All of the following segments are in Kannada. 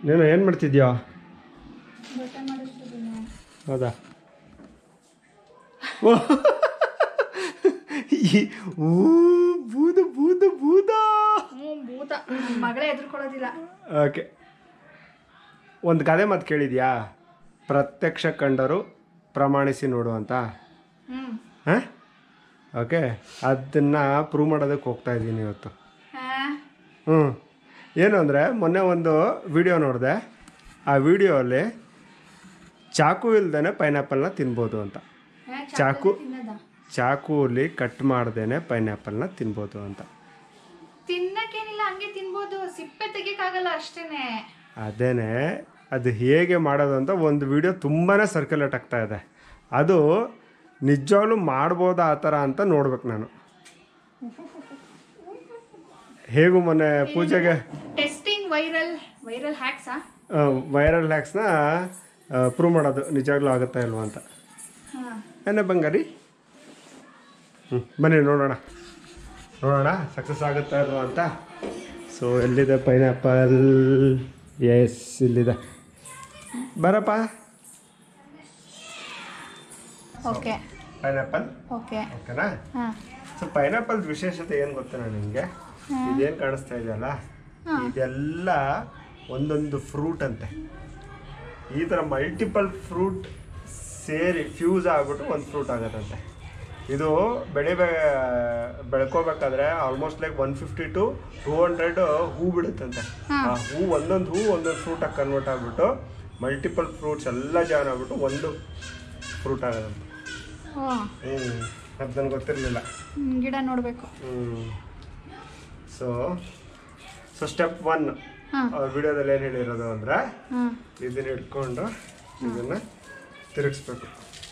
ನೀನು ಏನು ಮಾಡ್ತಿದ್ಯೋ ಬಟ್ಟೆ ಮಾಡಿಸ್ತಿದ್ದೀನಿ ಹೌದಾ ಓ ಈ- ಊ ಬೂದ ಬೂದ ಬೂದ ಹ್ಞೂ ಭೂತ ಮಗಳೇ ಎದುರ್ಕೊಳ್ಳೋದಿಲ್ಲ ಓಕೆ ಒಂದು ಗಾದೆ ಮಾತು ಕೇಳಿದ್ಯಾ ಪ್ರತ್ಯಕ್ಷ ಕಂಡರು ಪ್ರಮಾಣಿಸಿ ನೋಡು ಅಂತ ಹ್ಞೂ ಹಾಂ ಓಕೆ ಅದನ್ನು ಪ್ರೂವ್ ಮಾಡೋದಕ್ಕೆ ಹೋಗ್ತಾ ಇದ್ದೀನಿ ಇವತ್ತು ಹಾಂ ಹ್ಞೂ ಏನು ಅಂದರೆ ಮೊನ್ನೆ ಒಂದು ವಿಡಿಯೋ ನೋಡಿದೆ ಆ ವಿಡಿಯೋಲ್ಲಿ ಚಾಕು ಇಲ್ದೇ ಪೈನಾಪಲ್ನ ತಿನ್ಬೋದು ಅಂತ ಚಾಕು ತಿನ್ನದ ಚಾಕುಲಿ ಕಟ್ ಮಾಡ್ದೇನೆ ಪೈನಾಪಲ್ನ ತಿನ್ಬೋದು ಅಂತ ತಿನ್ನಕ್ಕೇನಿಲ್ಲ ಹಂಗೆ ತಿನ್ಬೋದು ಸಿಪ್ಪೆ ತೆಗಿಯಕ್ಕಾಗಲ್ಲ ಅಷ್ಟೇನೆ ಅದೇನೆ ಅದು ಹೇಗೆ ಮಾಡೋದು ಅಂತ ಒಂದು ವಿಡಿಯೋ ತುಂಬಾ ಸರ್ಕ್ಯುಲೇಟ್ ಆಗ್ತಾ ಇದೆ ಅದು ನಿಜವಾಗ್ಲೂ ಮಾಡ್ಬೋದಾ ಆ ಥರ ಅಂತ ನೋಡ್ಬೇಕು ನಾನು ಹೇಗೂ ಮೊನ್ನೆ ಪೂಜೆಗೆ ಟೆಸ್ಟಿಂಗ್ ವೈರಲ್ ವೈರಲ್ ಹ್ಯಾಕ್ಸಾ ವೈರಲ್ ಹ್ಯಾಕ್ಸ್ನ ಪ್ರೂವ್ ಮಾಡೋದು ನಿಜವಾಗ್ಲೂ ಆಗುತ್ತಾ ಇಲ್ವಾ ಅಂತ ಹಾಂ ಏನೇ ಬಂಗಾರಿ ಹ್ಞೂ ಬನ್ನಿ ನೋಡೋಣ ನೋಡೋಣ ಸಕ್ಸಸ್ ಆಗುತ್ತಾ ಇಲ್ವಾ ಅಂತ ಸೊ ಎಲ್ಲಿದೆ ಪೈನಾಪಲ್ ಎಸ್ ಇಲ್ಲಿದೆ ಬರಪ್ಪ ಓಕೆ ಪೈನಾಪಲ್ ಓಕೆ ಓಕೆನಾ ಹಾಂ ಸೊ ಪೈನಾಪಲ್ ವಿಶೇಷತೆ ಏನು ಗೊತ್ತಾ ನಿಮಗೆ ಇದೇನು ಕಾಣಿಸ್ತಾ ಇದೆಯಲ್ಲ ಇದೆಲ್ಲ ಒಂದೊಂದು ಫ್ರೂಟ್ ಅಂತೆ ಈ ಥರ ಮಲ್ಟಿಪಲ್ ಫ್ರೂಟ್ ಸೇರಿ ಫ್ಯೂಸ್ ಆಗ್ಬಿಟ್ಟು ಒಂದು ಫ್ರೂಟ್ ಆಗುತ್ತಂತೆ ಇದು ಬೆಳಿಬೇ ಬೆಳ್ಕೋಬೇಕಾದ್ರೆ almost like one fifty to two hundred ಹೂ ಬಿಡುತ್ತಂತೆ ಆ ಹೂ ಒಂದೊಂದು ಹೂ ಒಂದೊಂದು ಫ್ರೂಟಾಗಿ ಕನ್ವರ್ಟ್ ಆಗಿಬಿಟ್ಟು ಮಲ್ಟಿಪಲ್ ಫ್ರೂಟ್ಸ್ ಎಲ್ಲ ಜಾಯ್ನ್ ಆಗ್ಬಿಟ್ಟು ಒಂದು ಫ್ರೂಟ್ ಆಗೋದಂತೆ ಓ ಹ್ಞೂ ಅದು ನನಗೆ ಗೊತ್ತಿರಲಿಲ್ಲ ಹ್ಮ್, ಗಿಡ ನೋಡಬೇಕು ಸೊ ಸೊ ಸ್ಟೆಪ್ ಒನ್ ಹಾಂ ಅವ್ರ ವಿಡಿಯೋದಲ್ಲಿ ಏನು ಹೇಳಿರೋದು ಅಂದರೆ ಹಾಂ ಇದನ್ನ ಹಿಡ್ಕೊಂಡು ಇದನ್ನು ತಿರುಗಿಸ್ಬೇಕು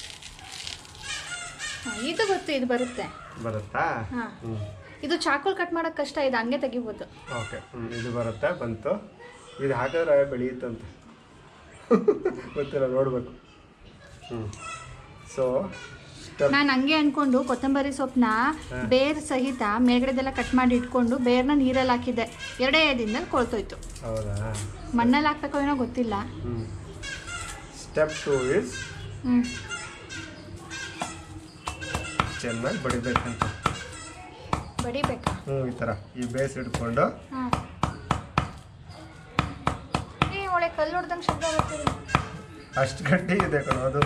ಇದು ಗೊತ್ತು ಇದು ಬರುತ್ತೆ ಬರುತ್ತಾ ಹಾಂ ಹ್ಞೂ ಇದು ಚಾಕುಲ್ ಕಟ್ ಮಾಡೋಕೆ ಕಷ್ಟ ಇದು ಹಂಗೆ ತೆಗಿಬೋದು ಓಕೆ ಹ್ಞೂ ಇದು ಬರುತ್ತೆ ಬಂತು ಇದು ಹಾಕಿದ್ರೆ ಬೆಳೆಯುತ್ತಂತೆ ಗೊತ್ತಿಲ್ಲ ನೋಡಬೇಕು ಹ್ಞೂ ಸೊ ಸ್ಟೆಪ್ ನಾನು ಹಂಗೆ ಅನ್ಕೊಂಡು ಕೊತ್ತಂಬರಿ ಸೊಪ್ಪನ್ನ ಬೇರ್ ಸಹಿತ ಮೇಲ್ಗಡೆದೆಲ್ಲ ಕಟ್ ಮಾಡಿ ಇಟ್ಕೊಂಡು ಬೇರ್ನ ನೀರಲ್ಲಿ ಹಾಕಿದ್ದೆ ಎರಡೇ ದಿನದಲ್ಲಿ ಕೊಳ್ತೋಯ್ತು ಹೌದಾ ಮಣ್ಣಲ್ಲಿ ಹಾಕ್ಬೇಕೋ ಏನೋ ಗೊತ್ತಿಲ್ಲ ಹ್ಞೂ ಸ್ಟೆಪ್ ಟು ಇಸ್ ಹ್ಞೂ ಚೆನ್ನಾಗಿ ಬಡಿಬೇಕಂತ ಬಡಿಬೇಕಾ ಹ್ಞೂ ಈ ಥರ ಈ ಬೇಸ್ ಹಿಡ್ಕೊಂಡು ಹಾಂ ಏ ಒಳ್ಳೆ ಕಲ್ಲು ಹೊಡ್ದಂಗೆ ಶಬ್ದ ಬರ್ತಿದೆ ಅಷ್ಟು ಗಟ್ಟಿ ಇದೆ ಕಣೋ ಅದು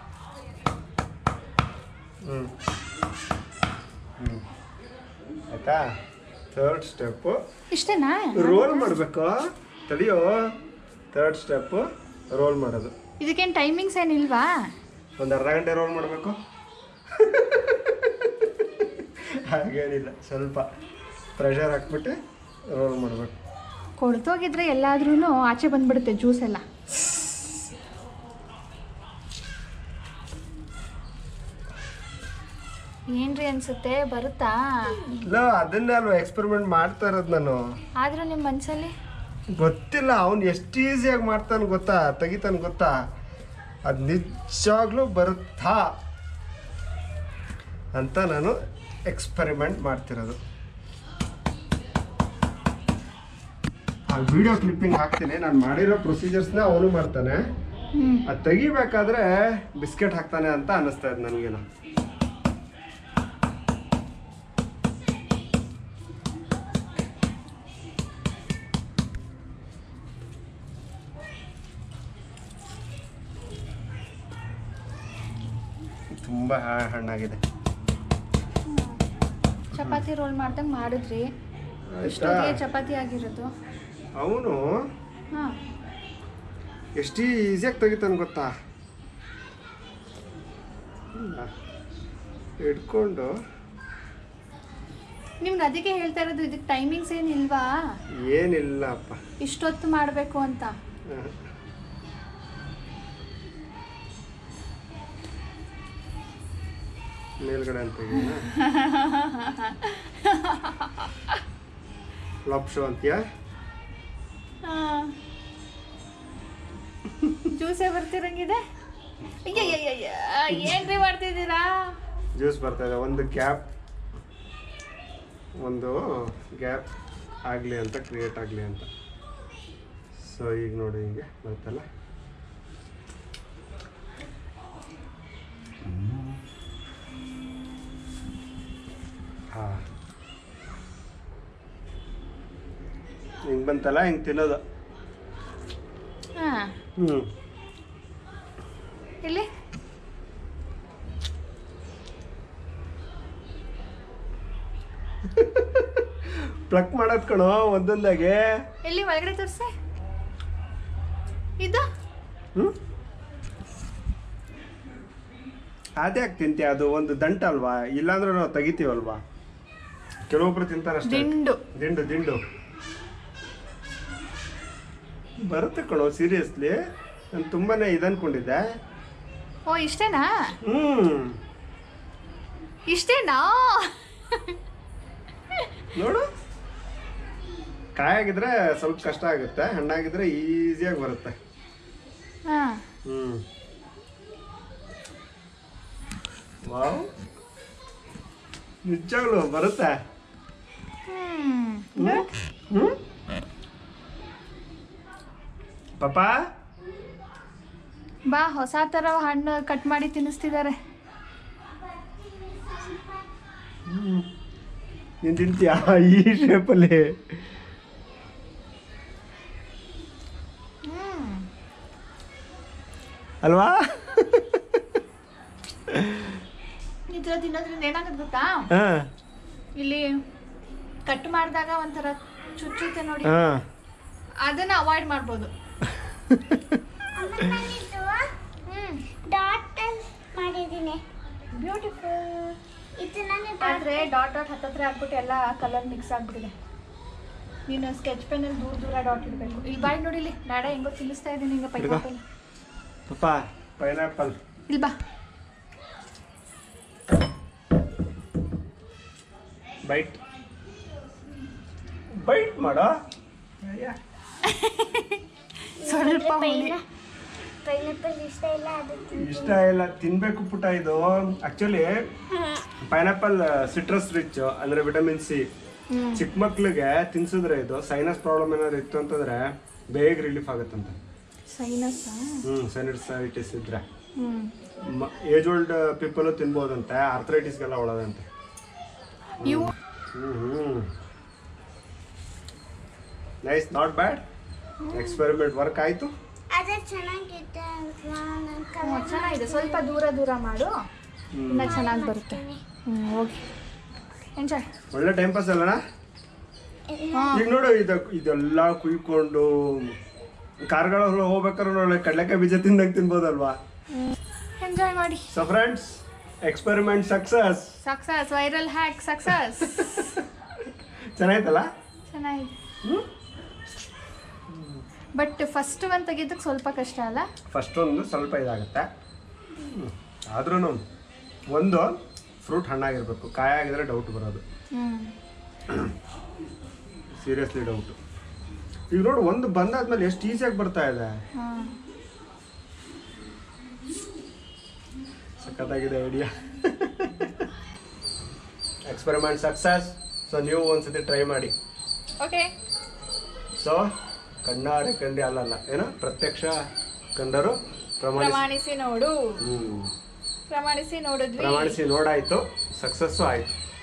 ಹ್ಞೂ ಹ್ಞೂ ಆಯ್ತಾ ಥರ್ಡ್ ಸ್ಟೆಪ್ಪು ಇಷ್ಟೇನಾ ರೋಲ್ ಮಾಡಬೇಕು ತಡಿಯೋ ಥರ್ಡ್ ಸ್ಟೆಪ್ಪು ರೋಲ್ ಮಾಡೋದು ಇದಕ್ಕೇನು ಟೈಮಿಂಗ್ಸ್ ಏನಿಲ್ವಾ ಒಂದು ಅರ್ಧ ಗಂಟೆ ರೋಲ್ ಮಾಡಬೇಕು ಹಾಗೇನಿಲ್ಲ ಸ್ವಲ್ಪ ಪ್ರೆಷರ್ ಹಾಕ್ಬಿಟ್ಟು ರೋಲ್ ಮಾಡಬೇಕು ಕೊಳ್ತೋಗಿದ್ರೆ ಎಲ್ಲಾದ್ರೂ ಆಚೆ ಬಂದ್ಬಿಡುತ್ತೆ ಜ್ಯೂಸ್ ಎಲ್ಲ ಏನ್ರಿ ಅನ್ಸುತ್ತೆ ಬರುತ್ತಾ ಇಲ್ಲ ಅದನ್ನೇ ಅಲ್ವಾ ಎಕ್ಸ್ಪೆರಿಮೆಂಟ್ ಮಾಡ್ತಾ ಇರೋದು ನಾನು ಆದ್ರೂ ನಿಮ್ಮ ಮನ್ಸಲ್ಲಿ ಗೊತ್ತಿಲ್ಲ ಅವ್ನು ಎಷ್ಟು ಈಸಿಯಾಗಿ ಮಾಡ್ತಾನೆ ಗೊತ್ತಾ ತೆಗಿತಾನೆ ಗೊತ್ತಾ ಅದು ನಿಜವಾಗ್ಲೂ ಬರುತ್ತಾ ಅಂತ ನಾನು ಎಕ್ಸ್ಪೆರಿಮೆಂಟ್ ಮಾಡ್ತಿರೋದು ಆ ವಿಡಿಯೋ ಕ್ಲಿಪ್ಪಿಂಗ್ ಹಾಕ್ತೀನಿ ನಾನು ಮಾಡಿರೋ ಪ್ರೊಸೀಜರ್ಸ್ನ ಅವನು ಮಾಡ್ತಾನೆ ಹ್ಮ್ ಅದು ತೆಗಿಬೇಕಾದ್ರೆ ಬಿಸ್ಕೆಟ್ ಹಾಕ್ತಾನೆ ಅಂತ ಅನ್ನಿಸ್ತಾ ಇದೆ ನನಗೇನು ತುಂಬ ಹಣ್ಣಾಗಿದೆ ಚಪಾತಿ ರೋಲ್ ಮಾಡ್ದಂಗೆ ಮಾಡಿದ್ರಿ ಆಯ್ತಾ ಇಷ್ಟೊತ್ತಿಗೆ ಚಪಾತಿ ಆಗಿರೋದು ಅವನು ಹಾಂ ಎಷ್ಟು ಈಸಿಯಾಗಿ ತೆಗಿತಾನೆ ಗೊತ್ತಾ ಇಲ್ಲ. ಹಿಡ್ಕೊಂಡು ನಿಮ್ಗೆ ಅದಕ್ಕೆ ಹೇಳ್ತಾ ಇರೋದು ಇದಕ್ಕೆ ಟೈಮಿಂಗ್ಸ್ ಏನಿಲ್ವಾ ಏನಿಲ್ಲಪ್ಪ ಇಷ್ಟೊತ್ತು ಮಾಡಬೇಕು ಅಂತ ಮೇಲ್ಗಡೆ ಅಂತ ಲಪ್ಶೋ ಅಂತೀಯ ಜ್ಯೂಸೇ ಬರ್ತಿರಂಗಿದೆ ಅಯ್ಯಯ್ಯಯ್ಯ ಏನ್ರಿ ಮಾಡ್ತಿದ್ದೀರಾ ಜ್ಯೂಸ್ ಬರ್ತಾ ಇದೆ ಒಂದು ಗ್ಯಾಪ್ ಒಂದು ಗ್ಯಾಪ್ ಆಗಲಿ ಅಂತ ಕ್ರಿಯೇಟ್ ಆಗಲಿ ಅಂತ ಸೊ ಈಗ ನೋಡಿ ಹಿಂಗೆ ಬರುತ್ತಲ್ಲ ಹಾಂ ಹಿಂಗೆ ಬಂತಲ್ಲ ಹಿಂಗೆ ತಿನ್ನೋದು ಹಾಂ ಹ್ಞೂ ಇಲ್ಲಿ ಪ್ಲಕ್ ಮಾಡೋದ್ ಕಣೋ ಒಂದೊಂದಾಗೆ ಎಲ್ಲಿ ಒಳಗಡೆ ತೋರಿಸಿ ಇದು ಹ್ಞೂ ಅದೇ ಯಾಕೆ ತಿಂತೀಯ ಅದು ಒಂದು ದಂಟ ಅಲ್ವಾ ಇಲ್ಲಾಂದ್ರೆ ನಾವು ತೆಗಿತೀವಲ್ವಾ ಕೆಲವೊಬ್ರು ತಿಂತಾರಷ್ಟೇ ದಿಂಡು ದಿಂಡು ದಿಂಡು ಬರುತ್ತೆ ಕಣೋ ಸೀರಿಯಸ್ಲಿ ನಾನು ತುಂಬಾನೇ ಇದು ಅನ್ಕೊಂಡಿದ್ದೆ ಓ ಇಷ್ಟೇನಾ ಹ್ಮ್ ಇಷ್ಟೇನಾ ನೋಡು ಕಾಯಾಗಿದ್ರೆ ಸ್ವಲ್ಪ ಕಷ್ಟ ಆಗುತ್ತೆ ಹಣ್ಣಾಗಿದ್ರೆ ಈಸಿಯಾಗಿ ಬರುತ್ತೆ ಹಾಂ ಹ್ಮ್ ವಾವ್ ನಿಜವಾಗ್ಲು ಬರುತ್ತೆ ಹ್ಞೂ ಹ್ಮ್ ಪಾಪ ಬಾ ಹೊಸ ಥರ ಹಣ್ಣು ಕಟ್ ಮಾಡಿ ತಿನ್ನಿಸ್ತಿದ್ದಾರೆ ನೀನ್ ತಿಂತೀಯಾ ಈ ಶೇಪಲ್ಲಿ ಹ್ಮ್ ಅಲ್ವಾ ಈ ಥರ ತಿನ್ನೋದ್ರಿಂದ ಏನಾಗುತ್ತೆ ಗೊತ್ತಾ ಹಾ ಇಲ್ಲಿ ಕಟ್ ಮಾಡಿದಾಗ ಒಂಥರ ಚುಚ್ಚುತ್ತೆ ನೋಡಿ ಹಾ ಅದನ್ನ ಅವಾಯ್ಡ್ ಮಾಡ್ಬೋದು ಹ್ಮ್ ಡಾಟ್ ಮಾಡಿದ್ದೀನಿ ಬ್ಯೂಟಿಫುಲ್ ಇದು ನಾನು ಆದ್ರೆ ಡಾಟ್ ಡಾಟ್ ಹತ್ತತ್ರ ಹಾಕ್ಬಿಟ್ಟು ಎಲ್ಲ ಕಲರ್ ಮಿಕ್ಸ್ ಆಗ್ಬಿಟ್ಟಿದೆ ನೀನು ಸ್ಕೆಚ್ ಪೆನ್ನಲ್ಲಿ ದೂರ ದೂರ ಡಾಟ್ ಇಡಬೇಕು ಇಲ್ಲಿ ಬಾಯ್ ನೋಡಿ ಇಲ್ಲಿ ನಾಡ ಹೆಂಗೋ ತಿನ್ನಿಸ್ತಾ ಇದ್ದೀನಿ ಹಿಂಗೆ ಹಿಡ್ಕೊ. ಪೈನಾಪಲ್ ಪಾಪ ಪೈನಾಪಲ್ ಇಲ್ಲಿ ಬಾ ಬೈಟ್ ಬೈಟ್ ಮಾಡೋ ಸ್ವಲ್ಪ ಹುಳಿ ಪೈನಾಪಲ್ ಇಷ್ಟ ಇಲ್ಲ ಅದು ಇಷ್ಟ ಇಲ್ಲ ತಿನ್ಬೇಕು ಪುಟ ಇದು ಆಕ್ಚುಲಿ ಪೈನಾಪಲ್ ಸಿಟ್ರಸ್ ರಿಚ್ ಅಂದ್ರೆ ವಿಟಮಿನ್ ಸಿ ಹ್ಮ್ ಚಿಕ್ಕ ಮಕ್ಳಿಗೆ ತಿನ್ಸಿದ್ರೆ ಇದು ಸೈನಸ್ ಪ್ರಾಬ್ಲಮ್ ಏನಾದ್ರು ಇತ್ತು ಅಂತಂದ್ರೆ ಬೇಗ ರಿಲೀಫ್ ಆಗುತ್ತಂತ ಸೈನಸ್ ಹ್ಮ್ ಸೈನಸೈಟಿಸ್ ಇದ್ರೆ ಹ್ಮ್ ಏಜ್ ಓಲ್ಡ್ ಪೀಪಲ್ ತಿನ್ಬೋದಂತೆ ಆರ್ಥರೈಟಿಸ್ಗೆಲ್ಲ ಒಳದಂತೆ ಇವು hmm nice not bad experiment work ಆಯ್ತು ಅದು ಚೆನ್ನಾಗಿದೆ ಅಲ್ವಾ ನನ್ನ ಹ್ಮ್, ಕಲರ್ ಚೆನ್ನಾಗಿದೆ ಸ್ವಲ್ಪ ದೂರ ದೂರ ಮಾಡು ಹ್ಮ್. ಇನ್ನ ಚೆನ್ನಾಗಿ ಬರುತ್ತೆ ಹ್ಮ್ ಹೋಗಿ ಎಂಜಾಯ್ ಒಳ್ಳೆ ಟೈಮ್ ಪಾಸ್ ಅಲ್ಲಣ್ಣ ಈಗ ನೋಡು ಇದು ಇದೆಲ್ಲ ಕುಯ್ಕೊಂಡು ಕಾರ್ಗಳಲ್ಲಿ ಹೋಗ್ಬೇಕಾದ್ರೆ ಒಳ್ಳೆ ಕಡಲೆಕಾಯಿ ಬೀಜ ತಿಂದಂಗೆ ತಿನ್ಬೋದಲ್ವಾ ಎಂಜಾಯ್ ಮಾಡಿ so friends experiment success success viral hack success ಚೆನ್ನಾಯ್ತಲ್ಲ ಚೆನ್ನಾಗಿದೆ ಹ್ಮ್ ಬಟ್ ಫಸ್ಟ್ ಒನ್ ತೆಗಿಯೋದಕ್ಕೆ ಸ್ವಲ್ಪ ಕಷ್ಟ ಅಲ್ಲ ಫಸ್ಟ್ ಒಂದು ಸ್ವಲ್ಪ ಇದಾಗುತ್ತೆ ಆದ್ರೂ ಒಂದು ಫ್ರೂಟ್ ಹಣ್ಣಾಗಿರ್ಬೇಕು ಕಾಯಾಗಿದ್ರೆ ಡೌಟ್ ಬರೋದು ಹ್ಮ್ ಸೀರಿಯಸ್ಲಿ ಡೌಟ್ ಈಗ ನೋಡು ಒಂದು ಬಂದಾದ್ಮೇಲೆ ಎಷ್ಟು ಈಸಿಯಾಗಿ ಬರ್ತಾ ಇದೆ ಹಾಂ ಸಖತ್ತಾಗಿದೆ ಐಡಿಯಾ ಎಕ್ಸ್ಪೆರಿಮೆಂಟ್ ಸಕ್ಸಸ್ ಸೊ ನೀವು ಒಂದ್ಸತಿ ಟ್ರೈ ಮಾಡಿ ಓಕೆ ಸೊ ಕಣ್ಣಾರೆ ಕಂಡಿ ಅಲ್ಲಲ್ಲ ಏನೋ ಪ್ರತ್ಯಕ್ಷ ಕಂಡರು ಪ್ರಮಾಣಿಸಿ ಪ್ರಮಾಣಿಸಿ ನೋಡು ಹ್ಮ್ ಪ್ರಮಾಣಿಸಿ ನೋಡಿದ್ವಿ ಪ್ರಮಾಣಿಸಿ ನೋಡಾಯ್ತು ಸಕ್ಸಸ್ಸು ಆಯ್ತು